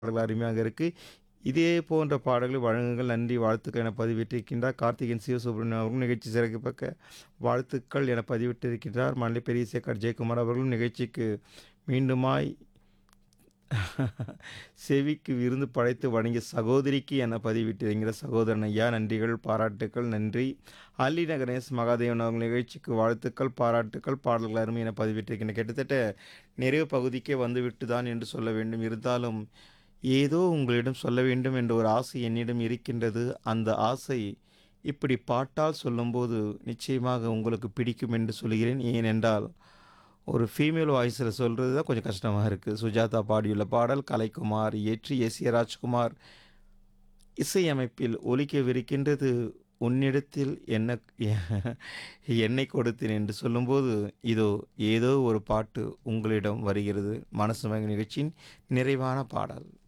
பாடல்கள் அருமையாக இருக்குது இதே போன்ற பாடல்களை வழங்குங்கள் நன்றி வாழ்த்துக்கள் என பதிவிட்டிருக்கின்றார் கார்த்திகேயன் சிவசுப்ரமணியம் அவர்களும் நிகழ்ச்சி சிறக்கப்பக்க வாழ்த்துக்கள் என பதிவிட்டிருக்கின்றார் மல்லை பெரிய சேகர் ஜெயக்குமார் அவர்களும் நிகழ்ச்சிக்கு மீண்டுமாய் செவிக்கு விருந்து படைத்து வழங்கிய சகோதரிக்கு என பதிவிட்டிருக்கிற சகோதரன் ஐயா நன்றிகள் பாராட்டுக்கள் நன்றி அல்லி நகரேஷ் மகாதேவன் அவர்கள் நிகழ்ச்சிக்கு வாழ்த்துக்கள் பாராட்டுக்கள் பாடல்கள் அருமை என பதிவிட்டிருக்கின்றன கிட்டத்தட்ட நிறைவு பகுதிக்கே வந்துவிட்டு தான் என்று சொல்ல வேண்டும் இருந்தாலும் ஏதோ உங்களிடம் சொல்ல வேண்டும் என்ற ஒரு ஆசை என்னிடம் இருக்கின்றது அந்த ஆசை இப்படி பாட்டால் சொல்லும்போது நிச்சயமாக உங்களுக்கு பிடிக்கும் என்று சொல்கிறேன் ஏனென்றால் ஒரு ஃபீமேல் வாய்ஸில் சொல்கிறது தான் கொஞ்சம் கஷ்டமாக இருக்குது சுஜாதா பாடியுள்ள பாடல் கலைக்குமார் ஏற்றி எஸ் ஏ ராஜ்குமார் இசையமைப்பில் ஒலிக்கவிருக்கின்றது உன்னிடத்தில் என்ன என்னை கொடுத்தேன் என்று சொல்லும்போது இதோ ஏதோ ஒரு பாட்டு உங்களிடம் வருகிறது மனசு மயங்க நிகழ்ச்சியின் நிறைவான பாடல்